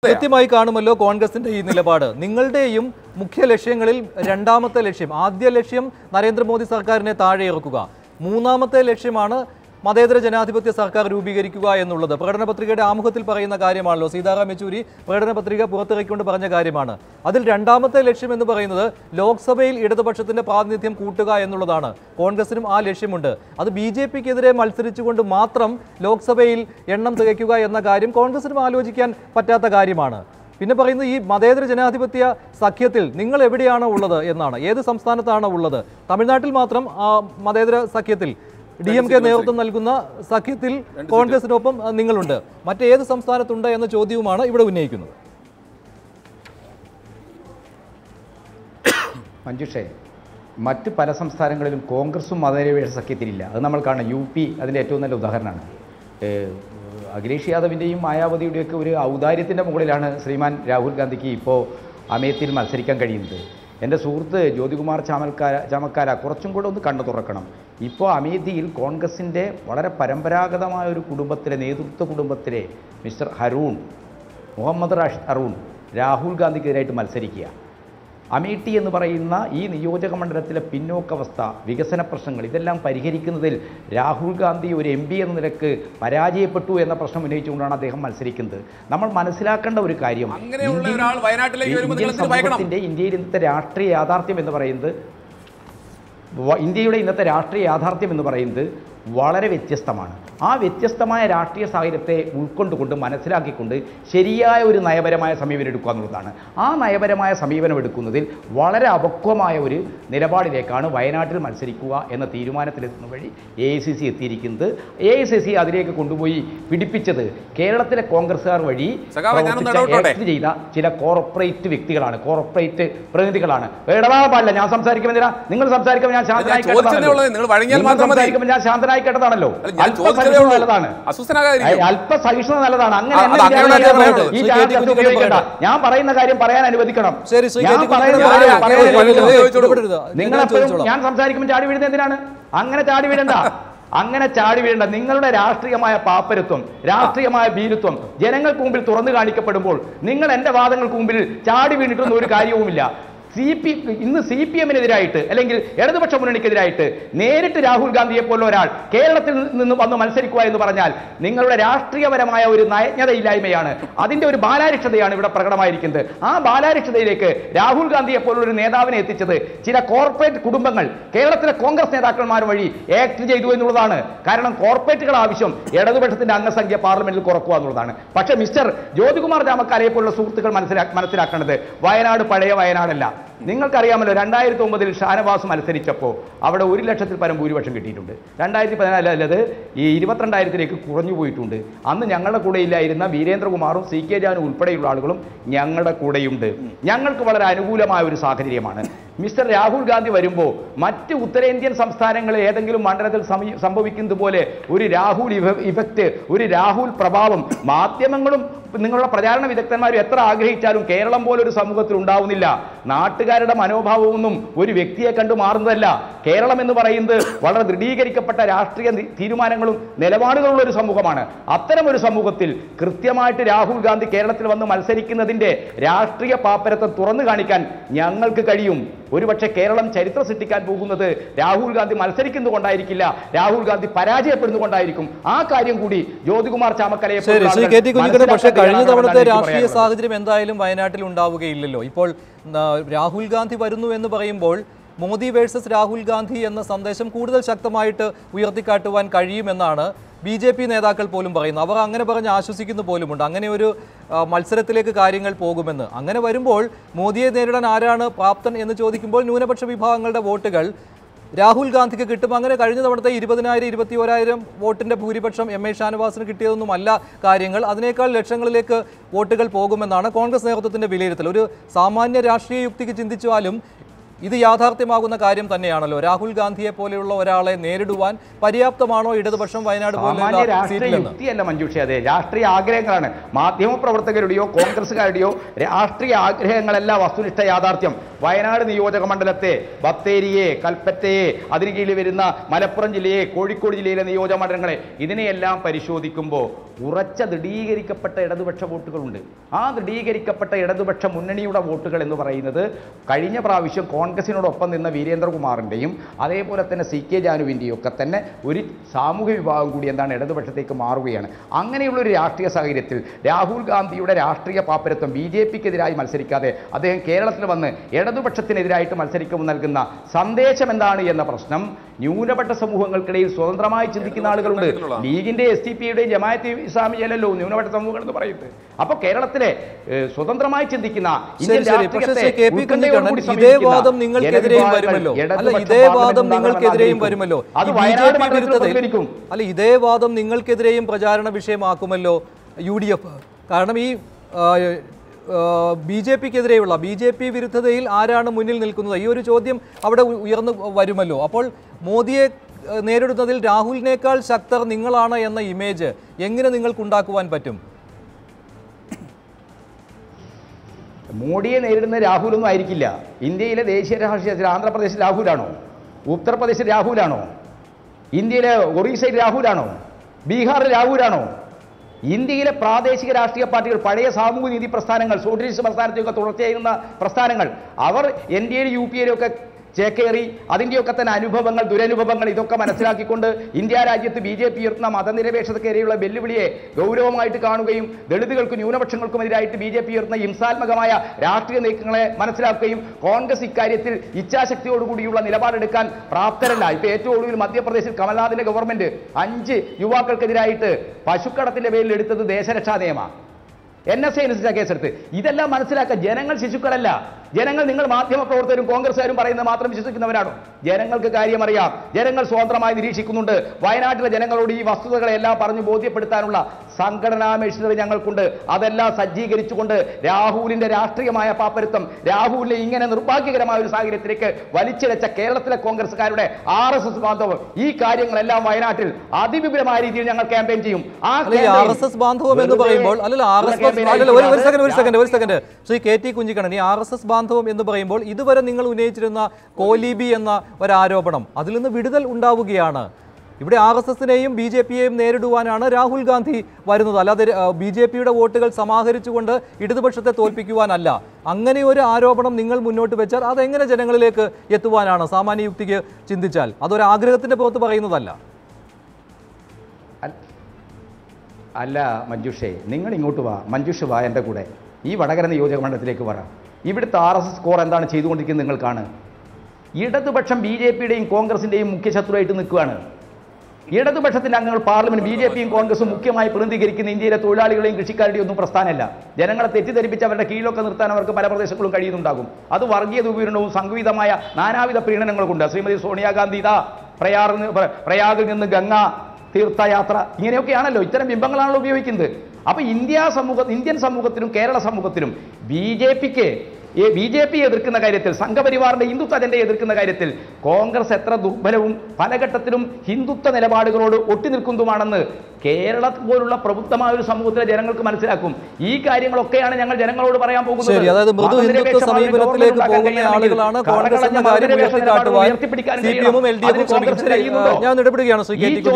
കൃത്യമായി കാണുമല്ലോ കോൺഗ്രസിന്റെ ഈ നിലപാട് നിങ്ങളുടെയും മുഖ്യ ലക്ഷ്യങ്ങളിൽ രണ്ടാമത്തെ ലക്ഷ്യം ആദ്യ ലക്യം നരേന്ദ്രമോദി സർക്കാരിനെ താഴെ ഇറക്കുക മൂന്നാമത്തെ ലക്ഷ്യമാണ് മതേതര ജനാധിപത്യ സർക്കാർ രൂപീകരിക്കുക എന്നുള്ളത് പ്രകടന പത്രികയുടെ ആമുഖത്തിൽ പറയുന്ന കാര്യമാണല്ലോ സീതാറാം യെച്ചൂരി പ്രകടന പത്രിക പുറത്തിറക്കിക്കൊണ്ട് പറഞ്ഞ കാര്യമാണ് അതിൽ രണ്ടാമത്തെ ലക്ഷ്യം എന്ന് പറയുന്നത് ലോക്സഭയിൽ ഇടതുപക്ഷത്തിന്റെ പ്രാതിനിധ്യം കൂട്ടുക എന്നുള്ളതാണ് കോൺഗ്രസിനും ആ ലക്ഷ്യമുണ്ട് അത് ബി ജെ പിക്കെതിരെ മത്സരിച്ചുകൊണ്ട് മാത്രം ലോക്സഭയിൽ എണ്ണം തികയ്ക്കുക എന്ന കാര്യം കോൺഗ്രസിനും ആലോചിക്കാൻ പറ്റാത്ത കാര്യമാണ് പിന്നെ പറയുന്നത് ഈ മതേതര ജനാധിപത്യ സഖ്യത്തിൽ നിങ്ങൾ എവിടെയാണ് ഉള്ളത് എന്നാണ് ഏത് സംസ്ഥാനത്താണ് ഉള്ളത് തമിഴ്നാട്ടിൽ മാത്രം ആ മതേതര സഖ്യത്തിൽ ഡി എം കെ നേതൃത്വം നൽകുന്ന സഖ്യത്തിൽ കോൺഗ്രസിനൊപ്പം ആ, നിങ്ങളുണ്ട് മറ്റേത് സംസ്ഥാനത്തുണ്ട് എന്ന ചോദ്യവുമാണ് ഇവിടെ ഉന്നയിക്കുന്നത് മഞ്ജുഷേ മറ്റ് പല സംസ്ഥാനങ്ങളിലും കോൺഗ്രസും മതനിരപേക്ഷ സഖ്യത്തിലില്ല അത് നമ്മൾ കാണണം യു പി അതിൻ്റെ ഏറ്റവും നല്ല ഉദാഹരണമാണ് ഏഹ്, അഖിലേഷ് യാദവിൻ്റെയും മായാവതിയുടെയൊക്കെ ഒരു ഔദാര്യത്തിൻ്റെ മുകളിലാണ് ശ്രീമാൻ രാഹുൽ ഗാന്ധിക്ക് ഇപ്പോൾ അമേത്തിൽ മത്സരിക്കാൻ കഴിയുന്നത് എൻ്റെ സുഹൃത്ത് ജ്യോതികുമാർ ചാമൽക്കാര ചാമക്കാര കുറച്ചും കൂടെ ഒന്ന് കണ്ണു തുറക്കണം ഇപ്പോൾ അമേധിയിൽ കോൺഗ്രസിൻ്റെ വളരെ പരമ്പരാഗതമായ ഒരു കുടുംബത്തിലെ നേതൃത്വ കുടുംബത്തിലെ മിസ്റ്റർ ഹരൂൺ മുഹമ്മദ് റാഷ് അറൂൺ രാഹുൽ ഗാന്ധിക്കെതിരായിട്ട് മത്സരിക്കുക അമേഠി എന്ന് പറയുന്ന ഈ നിയോജക മണ്ഡലത്തിലെ പിന്നോക്കാവസ്ഥ വികസന പ്രശ്നങ്ങൾ ഇതെല്ലാം പരിഹരിക്കുന്നതിൽ രാഹുൽ ഗാന്ധി ഒരു എം പി എന്ന നിലക്ക് പരാജയപ്പെട്ടു എന്ന പ്രശ്നം ഉന്നയിച്ചുകൊണ്ടാണ് അദ്ദേഹം മത്സരിക്കുന്നത് നമ്മൾ മനസ്സിലാക്കേണ്ട ഒരു കാര്യം അങ്ങനെയുള്ള ഇന്ത്യൻ- ഒരാൾ വയനാട്ടിലേക്ക് വരുമ്പോൾ നിങ്ങൾ ഇന്ത്യൻ എന്തിന് ഭയക്കണം? സമൂഹത്തിന്റെ ഇന്ത്യയിൽ ഇന്നത്തെ രാഷ്ട്രീയ യാഥാർത്ഥ്യം എന്ന് പറയുന്നത് വ- ഇന്ത്യയുടെ ഇന്നത്തെ രാഷ്ട്രീയ യാഥാർത്ഥ്യം എന്ന് പറയുന്നത് വളരെ വ്യത്യസ്തമാണ് ആ വ്യത്യസ്തമായ രാഷ്ട്രീയ സാഹചര്യത്തെ ഉൾക്കൊണ്ടുകൊണ്ട് മനസ്സിലാക്കിക്കൊണ്ട് ശരിയായ ഒരു നയപരമായ സമീപനം എടുക്കുക എന്നുള്ളതാണ് ആ നയപരമായ സമീപനം എടുക്കുന്നതിൽ വളരെ അപക്വമായ ഒരു നിലപാടിലേക്കാണ് വയനാട്ടിൽ മത്സരിക്കുക എന്ന തീരുമാനത്തിലെത്തുന്ന വഴി എ ഐ സി സി എത്തിയിരിക്കുന്നത് എ ഐ സി സി അതിലേക്ക് കൊണ്ടുപോയി പിടിപ്പിച്ചത് കേരളത്തിലെ കോൺഗ്രസ്സുകാർ വഴി സഖാവേ, ഞാനൊന്ന് പ്രവർത്തിച്ച ഇടപെട്ടോട്ടെ? act ചെയ്ത ചില കോർപ്പറേറ്റ് വ്യക്തികളാണ് കോർപ്പറേറ്റ് പ്രതിനിധികളാണ് ഇടപാട് പാടില്ല ഞാൻ സംസാരിക്കുമെന്തിനാ നിങ്ങൾ സംസാരിക്കുമ്പോൾ ഞാൻ ശാന്തനായി ഞാൻ ചോദിച്ചതേ കേട്ടതാണല്ലോ. ഉള്ളൂ. നിങ്ങൾ വഴങ്ങിയാൽ നിങ്ങൾ മാത്രം മതി. സംസാരിക്കുമ്പോൾ ഞാൻ ശാന്തനായി കേട്ടതാണല്ലോ അല്ല, ഞാൻ അല്പ ചോദിച്ചതേ സഹിഷ്ണുത ഉള്ളൂ. നല്ലതാണ് അസ്വസ്ഥനാകാതിരിക്കൂ. അല്പ സഹിഷ്ണുത നല്ലതാണ് അങ്ങനെ ആ, എന്നെ അത് അങ്ങനെയുള്ള വിചാരിച്ചാൽ കാര്യം ഈ ശ്രീ ചാർജ് കെ ടി അത് കുഞ്ഞിക്കണ്ണൻ ഉപയോഗിക്കണ്ട. പറയട്ടെ. ഞാൻ പറയുന്ന കാര്യം പറയാൻ അനുവദിക്കണം ശരി, ശ്രീ കെ ഞാൻ ടി പറയുന്ന കുഞ്ഞിക്കണ്ണൻ കാര്യം പറയട്ടെ. പറയാൻ പറയട്ടെ. അനുവദിക്കണം. ഇടപെടരുത്. നിങ്ങൾ ഞാൻ എപ്പോഴും ചോദിച്ചോളാം. ഞാൻ സംസാരിക്കുമ്പോൾ ചാടി വീഴുന്നത് എന്തിനാണ് അങ്ങനെ ചാടി വീഴണ്ട അങ്ങനെ ചാടി വീഴണ്ട നിങ്ങളുടെ രാഷ്ട്രീയമായ പാപ്പരത്വം രാഷ്ട്രീയമായ ഭീരുത്വം ജനങ്ങൾക്ക് മുമ്പിൽ തുറന്നു കാണിക്കപ്പെടുമ്പോൾ നിങ്ങൾ എന്റെ വാദങ്ങൾക്ക് മുമ്പിൽ ചാടി വീണിട്ടൊന്നും ഒരു കാര്യവുമില്ല സി പി ഇന്ന് സി പി എമ്മിനെതിരായിട്ട് അല്ലെങ്കിൽ ഇടതുപക്ഷ മുന്നണിക്കെതിരായിട്ട് നേരിട്ട് രാഹുൽ ഗാന്ധിയെ പോലെ ഒരാൾ കേരളത്തിൽ നിന്ന് വന്ന് മത്സരിക്കുക എന്ന് പറഞ്ഞാൽ നിങ്ങളുടെ രാഷ്ട്രീയപരമായ ഒരു നയജ്ഞതയില്ലായ്മയാണ് അതിന്റെ ഒരു ബാലാരിഷ്ടതയാണ് ഇവിടെ പ്രകടമായിരിക്കുന്നത് ആ ബാലാരിഷ്ടതയിലേക്ക് രാഹുൽ ഗാന്ധിയെ പോലുള്ള ഒരു നേതാവിനെ എത്തിച്ചത് ചില കോർപ്പറേറ്റ് കുടുംബങ്ങൾ കേരളത്തിലെ കോൺഗ്രസ് നേതാക്കന്മാർ വഴി ആക്ട് ചെയ്തു എന്നുള്ളതാണ് കാരണം കോർപ്പറേറ്റുകൾ ആവശ്യം ഇടതുപക്ഷത്തിന്റെ അംഗസംഖ്യ പാർലമെന്റിൽ കുറക്കുക എന്നുള്ളതാണ് പക്ഷേ മിസ്റ്റർ ജ്യോതികുമാർ രാമക്കാലയെ പോലുള്ള സുഹൃത്തുക്കൾ മനസ്സിലാ മനസ്സിലാക്കേണ്ടത് വയനാട് പഴയ വയനാടല്ല നിങ്ങൾക്കറിയാമല്ലോ രണ്ടായിരത്തി ഒമ്പതിൽ ഷാനവാസ് മത്സരിച്ചപ്പോൾ അവിടെ ഒരു ലക്ഷത്തിൽ പരം ഭൂരിപക്ഷം കിട്ടിയിട്ടുണ്ട് രണ്ടായിരത്തി പതിനാലത് ഈ ഇരുപത്തിരണ്ടായിരത്തിലേക്ക് കുറഞ്ഞു പോയിട്ടുണ്ട് അന്ന് ഞങ്ങളുടെ കൂടെ ഇല്ലായിരുന്ന വീരേന്ദ്രകുമാറും സി കെ ജാനും ഉൾപ്പെടെയുള്ള ആളുകളും ഞങ്ങളുടെ കൂടെയുണ്ട് ഞങ്ങൾക്ക് വളരെ അനുകൂലമായ ഒരു സാഹചര്യമാണ് മിസ്റ്റർ രാഹുൽ ഗാന്ധി വരുമ്പോൾ മറ്റ് ഉത്തരേന്ത്യൻ സംസ്ഥാനങ്ങളിൽ ഏതെങ്കിലും മണ്ഡലത്തിൽ സമി- സംഭവിക്കുന്നത് പോലെ ഒരു രാഹുൽ ഇഫ- ഇഫക്റ്റ് ഒരു രാഹുൽ പ്രഭാവം മാധ്യമങ്ങളും നിങ്ങളുടെ പ്രചാരണ വിദഗ്ധന്മാരും എത്ര ആഗ്രഹിച്ചാലും കേരളം പോലെ ഒരു സമൂഹത്തിൽ ഉണ്ടാവുന്നില്ല നാട്ടുകാരുടെ മനോഭാവമൊന്നും ഒരു വ്യക്തിയെ കണ്ടു മാറുന്നതല്ല കേരളം എന്ന് പറയുന്നത് വളരെ ദൃഢീകരിക്കപ്പെട്ട രാഷ്ട്രീയ നി- തീരുമാനങ്ങളും നിലപാടുകളുള്ള ഒരു സമൂഹമാണ് അത്തരം ഒരു സമൂഹത്തിൽ കൃത്യമായിട്ട് രാഹുൽ ഗാന്ധി കേരളത്തിൽ വന്ന് മത്സരിക്കുന്നതിന്റെ രാഷ്ട്രീയ പാപ്പരത്വം തുറന്നു കാണിക്കാൻ ഞങ്ങൾക്ക് കഴിയും ഒരുപക്ഷെ കേരളം ചരിത്രം സൃഷ്ടിക്കാൻ പോകുന്നത് രാഹുൽ ഗാന്ധി മത്സരിക്കുന്നതുകൊണ്ടായിരിക്കില്ല രാഹുൽ ഗാന്ധി പരാജയപ്പെടുന്നതുകൊണ്ടായിരിക്കും ആ കാര്യം കൂടി ജ്യോതികുമാർ ചാമക്കലയെ ശരി പോലുള്ള ശ്രീ ആളുകൾ കെ ടി കുഞ്ഞിക്കണ്ണൻ പക്ഷേ കഴിഞ്ഞ മനസ്സിലാക്കാതെയാണ് തവണത്തെ എനിക്ക് രാഷ്ട്രീയ പറയാനുള്ളത്. സാഹചര്യം എന്തായാലും വയനാട്ടിൽ ഉണ്ടാവുകയില്ലല്ലോ ഇപ്പോൾ ആ, രാഹുൽ ഗാന്ധി വരുന്നു എന്ന് പറയുമ്പോൾ മോദി വേഴ്സസ് രാഹുൽ ഗാന്ധി എന്ന സന്ദേശം കൂടുതൽ ശക്തമായിട്ട് ഉയർത്തിക്കാട്ടുവാൻ കഴിയുമെന്നാണ് ബി ജെ പി നേതാക്കൾ പോലും പറയുന്നത് അവർ അങ്ങനെ പറഞ്ഞ് ആശ്വസിക്കുന്നു പോലുമുണ്ട് അങ്ങനെ ഒരു ആ, മത്സരത്തിലേക്ക് കാര്യങ്ങൾ പോകുമെന്ന് അങ്ങനെ വരുമ്പോൾ മോദിയെ നേരിടാൻ ആരാണ് പ്രാപ്തൻ എന്ന് ചോദിക്കുമ്പോൾ ന്യൂനപക്ഷ വിഭാഗങ്ങളുടെ വോട്ടുകൾ രാഹുൽ ഗാന്ധിക്ക് കിട്ടും അങ്ങനെ കഴിഞ്ഞ തവണത്തെ ഇരുപതിനായിരം ഇരുപത്തി ഓരായിരം വോട്ടിന്റെ ഭൂരിപക്ഷം എം എ ഷാനവാസിന് കിട്ടിയതൊന്നുമല്ല കാര്യങ്ങൾ അതിനേക്കാൾ ലക്ഷങ്ങളിലേക്ക് വോട്ടുകൾ പോകുമെന്നാണ് കോൺഗ്രസ് നേതൃത്വത്തിന്റെ വിലയിരുത്തൽ ഒരു സാമാന്യ രാഷ്ട്രീയ യുക്തിക്ക് ചിന്തിച്ചാലും ഇത് യാഥാർത്ഥ്യമാകുന്ന കാര്യം തന്നെയാണല്ലോ രാഹുൽ ഗാന്ധിയെ പോലെയുള്ള ഒരാളെ നേരിടുവാൻ പര്യാപ്തമാണോ ഇടതുപക്ഷം വയനാട് സാമാന്യ പോലെയുള്ള രാഷ്ട്രീയ സീറ്റിലെന്ന് യുക്തിയല്ല മഞ്ജുഷ അതെ രാഷ്ട്രീയ ആഗ്രഹങ്ങളാണ് മാധ്യമപ്രവർത്തകരുടെയോ കോൺഗ്രസുകാരുടെയോ രാഷ്ട്രീയ ആഗ്രഹങ്ങളല്ല വസ്തുനിഷ്ഠ യാഥാർത്ഥ്യം വയനാട് നിയോജക മണ്ഡലത്തെ ബത്തേരിയെ കൽപ്പറ്റയെ അതിന് കീഴിൽ വരുന്ന മലപ്പുറം ജില്ലയെ കോഴിക്കോട് ജില്ലയിലെ നിയോജക മണ്ഡലങ്ങളെ ഇതിനെയെല്ലാം പരിശോധിക്കുമ്പോൾ ഉറച്ച ദൃഢീകരിക്കപ്പെട്ട ഇടതുപക്ഷ വോട്ടുകളുണ്ട് ആ ദൃഢീകരിക്കപ്പെട്ട ഇടതുപക്ഷ മുന്നണിയുടെ വോട്ടുകൾ എന്ന് പറയുന്നത് കഴിഞ്ഞ പ്രാവശ്യം കോൺഗ്രസിനോടൊപ്പം നിന്ന വീരേന്ദ്രകുമാറിൻ്റെയും അതേപോലെ തന്നെ സി കെ ജാനുവിൻ്റെയും ഒക്കെ തന്നെ ഒരു സാമൂഹ്യ വിഭാഗം കൂടി എന്താണ് ഇടതുപക്ഷത്തേക്ക് മാറുകയാണ് അങ്ങനെയുള്ള ഒരു രാഷ്ട്രീയ സാഹചര്യത്തിൽ രാഹുൽ ഗാന്ധിയുടെ രാഷ്ട്രീയ പാപ്പരത്വം ബി ജെ പിക്കെതിരായി മത്സരിക്കാതെ അദ്ദേഹം കേരളത്തിൽ വന്ന് ഇടതുപക്ഷത്തിനെതിരായിട്ട് മത്സരിക്കുമ്പോൾ നൽകുന്ന സന്ദേശം എന്താണ് എന്ന പ്രശ്നം ന്യൂനപക്ഷ സമൂഹങ്ങൾക്കിടയിൽ സ്വതന്ത്രമായി ചിന്തിക്കുന്ന ആളുകളുണ്ട് ലീഗിന്റെ എസ് ടി പിയുടെയും ജമാഅത്ത് ഇസ്ലാമിയല്ലോ ന്യൂനപക്ഷ സമൂഹങ്ങൾ എന്ന് പറയുന്നത് അപ്പൊ കേരളത്തിലെ ഏഹ്, സ്വതന്ത്രമായി ചിന്തിക്കുന്ന ഇന്ത്യൻ ശരി ശരി പക്ഷേ രാഷ്ട്രീയത്തെ ശ്രീ കെ പി ഉത്കണ്ഠയോടുകൂടി കുഞ്ഞിക്കണ്ണൻ ഇതേ സമീപിക്കുന്ന വാദം നിങ്ങൾക്കെതിരെയും ജനവിഭാഗങ്ങൾ വരുമല്ലോ അല്ല ഇടതുപക്ഷ ഇതേ വാദം പാർലമെന്റ് നിങ്ങൾക്കെതിരെയും ഉണ്ടാകണമെന്ന് വരുമല്ലോ അത് ഈ ബി വയനാട് ജെ പി മണ്ഡലത്തിൽ വിരുദ്ധതയിൽ പ്രതിഫലിക്കും. അല്ല ഇതേ വാദം നിങ്ങൾക്കെതിരെയും പ്രചാരണ വിഷയമാക്കുമല്ലോ യു ഡി എഫ് കാരണം ഈ ബി ജെ പിക്കെതിരെയുള്ള ബി ജെ പി വിരുദ്ധതയിൽ ആരാണ് മുന്നിൽ നിൽക്കുന്നത് ഈ ഒരു ചോദ്യം അവിടെ ഉ- ഉയർന്നു വരുമല്ലോ അപ്പോൾ മോദിയെ ആ, നേരിടുന്നതിൽ രാഹുലിനേക്കാൾ ശക്തർ നിങ്ങളാണ് എന്ന ഇമേജ് എങ്ങനെ നിങ്ങൾക്കുണ്ടാക്കുവാൻ പറ്റും മോഡിയെ നേരിടുന്ന രാഹുലൊന്നും ആയിരിക്കില്ല ഇന്ത്യയിലെ ദേശീയ രാഷ്ട്രീയത്തിൽ ആന്ധ്രാപ്രദേശിൽ രാഹുലാണോ ഉത്തർപ്രദേശിൽ രാഹുലാണോ ഇന്ത്യയിലെ ഒറീസയിൽ രാഹുലാണോ ബീഹാറിൽ രാഹുലാണോ ഇന്ത്യയിലെ പ്രാദേശിക രാഷ്ട്രീയ പാർട്ടികൾ പഴയ സാമൂഹ്യ നീതി പ്രസ്ഥാനങ്ങൾ സോഷ്യലിസ്റ്റ് പ്രസ്ഥാനത്തെയൊക്കെ തുടർച്ചയായിരുന്ന പ്രസ്ഥാനങ്ങൾ അവർ N D A U P എയിലൊക്കെ ചേക്കേറി അതിൻ്റെയൊക്കെ തന്നെ അനുഭവങ്ങൾ ദുരനുഭവങ്ങൾ ഇതൊക്കെ മനസ്സിലാക്കിക്കൊണ്ട് ഇന്ത്യ രാജ്യത്ത് ബി ജെ പി ഉയർത്തുന്ന മതനിരപേക്ഷതക്കെതിരെയുള്ള വെല്ലുവിളിയെ ഗൗരവമായിട്ട് കാണുകയും ദളിതുകൾക്കും ന്യൂനപക്ഷങ്ങൾക്കും എതിരായിട്ട് ബി ജെ പി ഉയർത്തുന്ന ഹിംസാത്മകമായ രാഷ്ട്രീയ നീക്കങ്ങളെ മനസ്സിലാക്കുകയും കോൺഗ്രസ് ഇക്കാര്യത്തിൽ ഇച്ഛാശക്തിയോടുകൂടിയുള്ള നിലപാടെടുക്കാൻ പ്രാപ്തരല്ല ഇപ്പൊ ഏറ്റവും ഒടുവിൽ മധ്യപ്രദേശിൽ കമൽനാഥിന്റെ ഗവൺമെന്റ് അഞ്ച് യുവാക്കൾക്കെതിരായിട്ട് പശുക്കടത്തിന്റെ പേരിൽ എടുത്തത് ദേശരക്ഷാ നിയമമാണ് എൻ എസ് ഐ അനുസരിച്ച കേസെടുത്ത് ഇതെല്ലാം മനസ്സിലാക്കുക ജനങ്ങൾ ശിശുക്കളല്ല ജനങ്ങൾ നിങ്ങൾ മാധ്യമ പ്രവർത്തകരും കോൺഗ്രസ്സുകാരും പറയുന്നത് മാത്രം വിശ്വസിക്കുന്നവരാണോ ജനങ്ങൾക്ക് കാര്യമറിയാം ജനങ്ങൾ സ്വതന്ത്രമായി നിരീക്ഷിക്കുന്നുണ്ട് വയനാട്ടിലെ ജനങ്ങളോട് ഈ വസ്തുതകളെല്ലാം പറഞ്ഞു ബോധ്യപ്പെടുത്താനുള്ള സംഘടനാ മെഷീനറി ഞങ്ങൾക്കുണ്ട് അതെല്ലാം സജ്ജീകരിച്ചുകൊണ്ട് രാഹുലിന്റെ രാഷ്ട്രീയമായ പാപ്പരുത്തം രാഹുലിനെ ഇങ്ങനെ നിർഭാഗ്യകരമായ ഒരു സാഹചര്യത്തിലേക്ക് വലിച്ചിഴച്ച കേരളത്തിലെ കോൺഗ്രസ്സുകാരുടെ ആർ എസ് എസ് ബാന്ധവം ഈ കാര്യങ്ങളെല്ലാം വയനാട്ടിൽ അതിവിപുലമായ രീതിയിൽ ഞങ്ങൾ ക്യാമ്പയിൻ ചെയ്യും ആ അല്ല ഈ ആർ എസ് എസ് ബാന്ധവം എന്ന് പറയുമ്പോൾ അല്ലല്ല ആർ എസ് എസ് അല്ലല്ല ഒരു ഒരു സെക്കൻഡ് ഒരു സെക്കൻഡ് ഒരു second Shri K T Kunhikannan ഈ ആർ എസ് എസ് ബാന്ധവം എന്ന് പറയുമ്പോൾ ഇതുവരെ നിങ്ങൾ ഉന്നയിച്ചിരുന്ന കോലീബി എന്ന ഒരു ആരോപണം അതിൽ നിന്ന് വിടുതൽ ഉണ്ടാവുകയാണ് ഇവിടെ ആർ എസ് എസിനെയും ബി ജെ പിയെയും നേരിടുവാനാണ് രാഹുൽ ഗാന്ധി വരുന്നത് അല്ലാതെ ബി ജെ പിയുടെ വോട്ടുകൾ സമാഹരിച്ചുകൊണ്ട് ഇടതുപക്ഷത്തെ തോൽപ്പിക്കുവാനല്ല അങ്ങനെ ഒരു ആരോപണം നിങ്ങൾ മുന്നോട്ട് വെച്ചാൽ അതെങ്ങനെ ജനങ്ങളിലേക്ക് എത്തുവാനാണ് സാമാന്യ യുക്തിക്ക് ചിന്തിച്ചാൽ അതൊരു ആഗ്രഹത്തിന്റെ പുറത്ത് പറയുന്നതല്ല അൽ- അല്ല മഞ്ജുഷേ നിങ്ങൾ ഇങ്ങോട്ട് വാ മഞ്ജുഷ് വാ എൻ്റെ കൂടെ ഈ വടകര നിയോജക മണ്ഡലത്തിലേക്ക് പറ ഇവിടുത്തെ ആർ എസ് എസ് സ്കോർ എന്താണ് ചെയ്തുകൊണ്ടിരിക്കുന്നത് നിങ്ങൾ കാണ് ഇടതുപക്ഷം ബി ജെ പിയുടെയും കോൺഗ്രസിൻ്റെയും മുഖ്യ ശത്രുവായിട്ട് നിൽക്കുകയാണ് ഇടതുപക്ഷത്തിൻ്റെ അംഗങ്ങൾ പാർലമെന്റ് ബി ജെ പിയും കോൺഗ്രസും മുഖ്യമായി പ്രതിനിധീകരിക്കുന്ന ഇന്ത്യയിലെ തൊഴിലാളികളെയും കൃഷിക്കാരുടെയും ഒന്നും പ്രസ്ഥാനമല്ല ജനങ്ങളെ തെറ്റിദ്ധരിപ്പിച്ച് അവരുടെ കീഴിലൊക്കെ നിർത്താൻ അവർക്ക് പല പ്രദേശങ്ങളും കഴിയുന്നുണ്ടാകും അത് വർഗീയ ദുപീരണവും സംഘവിധമായ നാനാവിധ പ്രീണനങ്ങളും കൊണ്ട് ശ്രീമതി സോണിയാഗാന്ധി ഇതാ പ്രയാറിൽ നിന്ന് പ്ര- പ്രയാഗിൽ നിന്ന് ഗംഗ തീർത്ഥയാത്ര ഇങ്ങനെയൊക്കെയാണല്ലോ ഇത്തരം ബിംബങ്ങളാണല്ലോ ഉപയോഗിക്കുന്നത് അപ്പൊ ഇന്ത്യ സമൂഹ ഇന്ത്യൻ സമൂഹത്തിലും കേരള സമൂഹത്തിലും ബി ജെ പിക്ക് ബി ജെ പി എതിർക്കുന്ന കാര്യത്തിൽ സംഘപരിവാറിന്റെ ഹിന്ദുത്വ അജണ്ടയെ എതിർക്കുന്ന കാര്യത്തിൽ കോൺഗ്രസ് എത്ര ദുർബലവും പല ഘട്ടത്തിലും ഹിന്ദുത്വ നിലപാടുകളോട് ഒട്ടി നിൽക്കുന്നതുമാണെന്ന് കേരളത്തിൽ പോലുള്ള പ്രബുദ്ധമായ ഒരു സമൂഹത്തിലെ ജനങ്ങൾക്ക് മനസ്സിലാക്കും ഈ കാര്യങ്ങളൊക്കെയാണ് ഞങ്ങൾ ജനങ്ങളോട് പറയാൻ പോകുന്നത് ശരി അതായത് മൃദു ഹിന്ദുത്വ മതനിരപേക്ഷമായ ഒരു സമീപനത്തിലേക്ക് ഗവൺമെന്റ് പോകുന്ന ഉണ്ടാക്കാൻ ആളുകളാണ് കഴിയണമെങ്കിൽ കോൺഗ്രസ് എന്ന കടകളഞ്ഞ കാര്യം മതനിരപേക്ഷ നിലപാടുകൾ ഉയർത്തിക്കാട്ടുവാൻ ഉയർത്തിപ്പിടിക്കാൻ സി പി എമ്മും എൽ ഡി കഴിയണം. എഫും അതിന് കോൺഗ്രസ് ശ്രമിക്കുന്നത് കഴിയുന്നുണ്ടോ? ഞാൻ ഇടപെടുകയാണ് ശ്രീ കെ ഈ ടി കുഞ്ഞിക്കണ്ണൻ